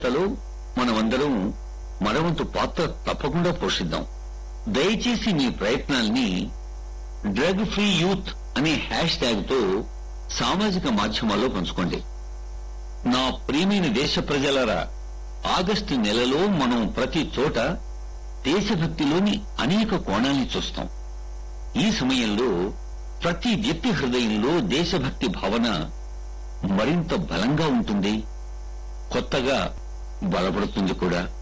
తలో మనమందరం మనవంతు పాత్ర తప్పకుండా పోషిద్దాం దయచేసి మీ ప్రయత్నాల్ని డ్రగ్ ఫ్రీ యూత్ అనే హ్యాష్ ట్యాగ్ తో సామాజిక మాధ్యమాల్లో పంచుకోండి నా ప్రియమైన దేశ ప్రజలరా ఆగస్టు నెలలో మనం ప్రతి చోట దేశభక్తిలోని అనేక కోణాల్ని చూస్తాం ఈ సమయంలో ప్రతి వ్యక్తి హృదయంలో దేశభక్తి భావన మరింత బలంగా ఉంటుంది కొత్తగా బలపడుతుంది కూడా